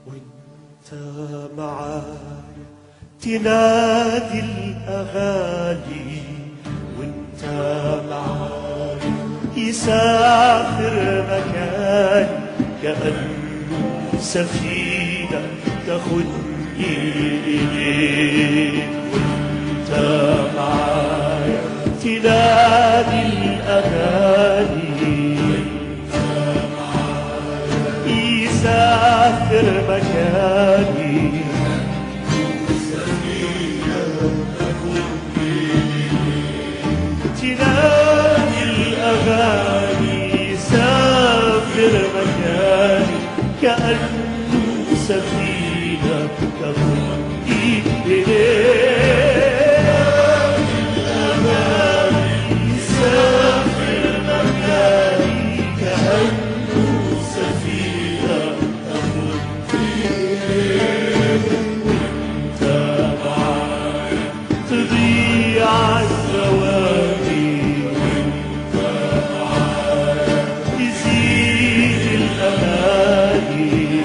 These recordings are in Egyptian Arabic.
وانت معايا تنادي الأغاني وانت معايا يسافر مكاني كأنه سفينة تاخدني إليك وانت معايا تنادي الأغاني يسافر مكاني تنادي الأغاني يسافر مكاني كأنه سفينة تاخدني إليك يسافر مكاني كأنه سفينة تضيع الثواني تزيد الأماني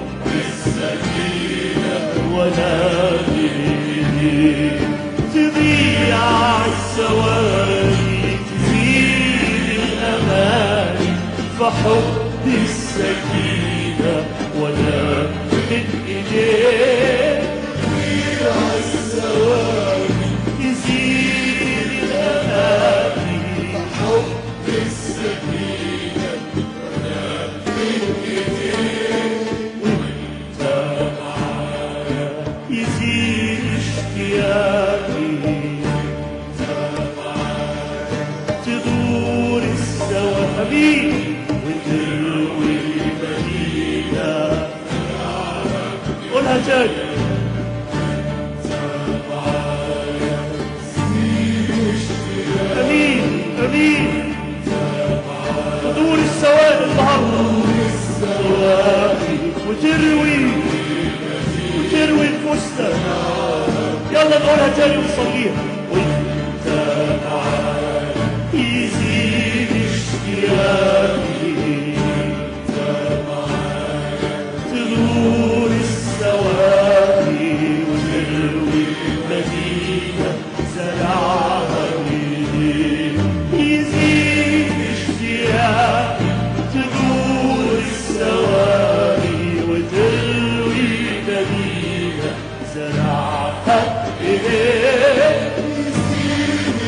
ولا بيدي تضيع الثواني تزيد الأماني فحب السكينة ولا من إيديك تضيع الثواني تزيد الأماني فحب السكينة ولا من إيديك وانت معايا يزيد اشتياقي تدور السوابيل وتروي المدينة قولها تاني أمين أمين تدور السواد النهارده السوابي وتروي وتروي نفوسنا يلا نقولها تاني ونصليها وانت معايا يزيد اشتياقي تدور السوابي وتروي المدينة زرعها ويدين يزيد اشتياقي تدور السواري وتروي مدينة زرعها إليك يزيد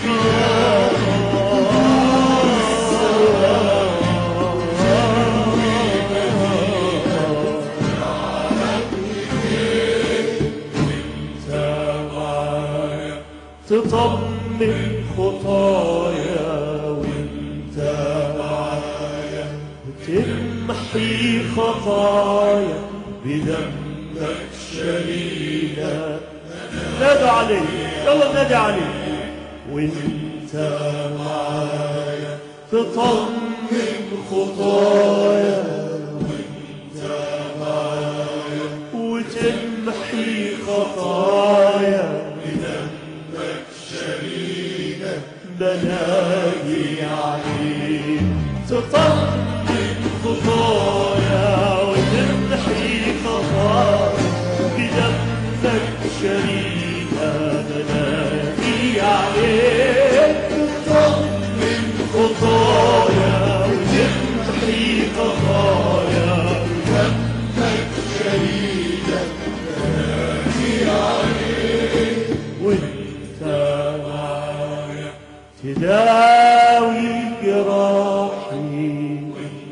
اشتياقي تطمن خطايا وانت معايا وتمحي خطايا بدمك شرينا نادى عليه يلا نادى عليه وانت معايا تطمن خطايا وانت معايا وتمحي خطايا بلاقي عليك تطمن خطايا وتمحي خطايا بدمك شريكة بلاقي عليك تطمن خطايا وتمحي خطايا بدمك شريكة بلاقي عليك وانت معايا تداوي جراحي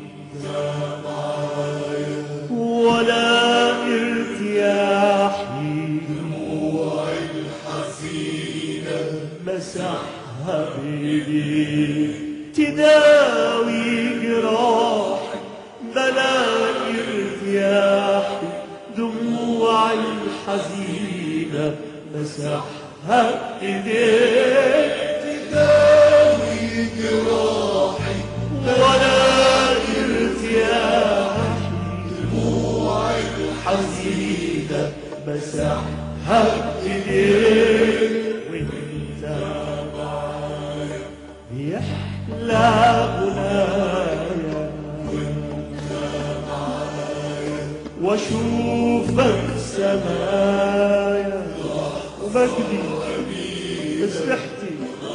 ولا ارتياحي دموع الحزينة مسحها بيدي تداوي جراحي بلا ارتياحي دموع الحزينة مسحها ايديك تداوي جراحي ولا ارتياحي دموع الحزينة مسحها ايديك وانت معايا يحلى غنايا واشوفك سمايا ومجدي تسبحتي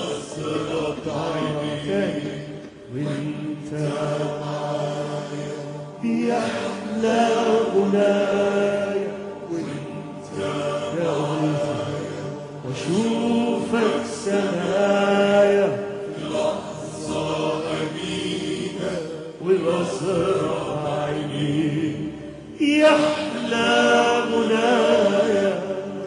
تاني وانت بيحلى غنايا وانت يا غنيتي واشوفك سمايا وبصر عيني يحلى غنايا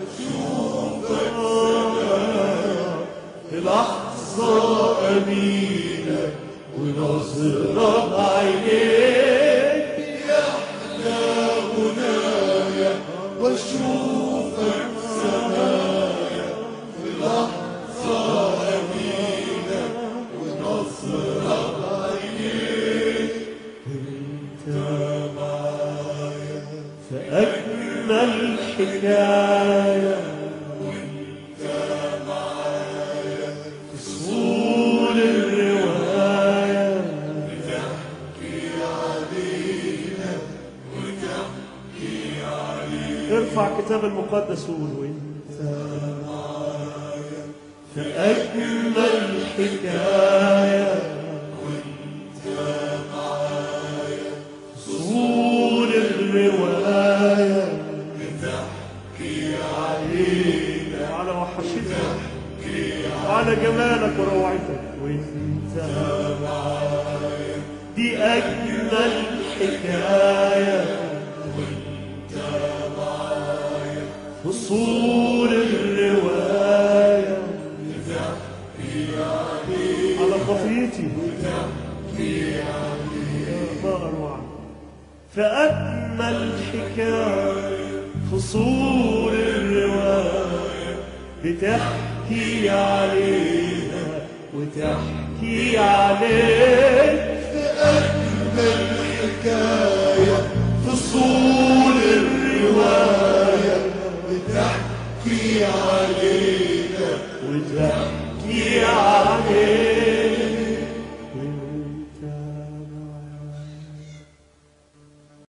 في لحظة أمينة ونظرة عينيك يحلى غنايا واشوفك سمايا في لحظة أمينة ونظرة عينيك وانت معايا فأجمل حكاية فصول الرواية ارفع كتاب المقدس وقول وانت معايا فأجمل حكاية فصول الرواية علينا على وحشتك وعلى جمالك وروعتك وانت معايا دي اجمل حكايه وانت معايا فصول الروايه على خطيتي ما اروع فأجمل حكاية فصول الرواية بتحكي علينا وتحكي عليك فأجمل حكاية فصول الرواية بتحكي علينا وتحكي عليك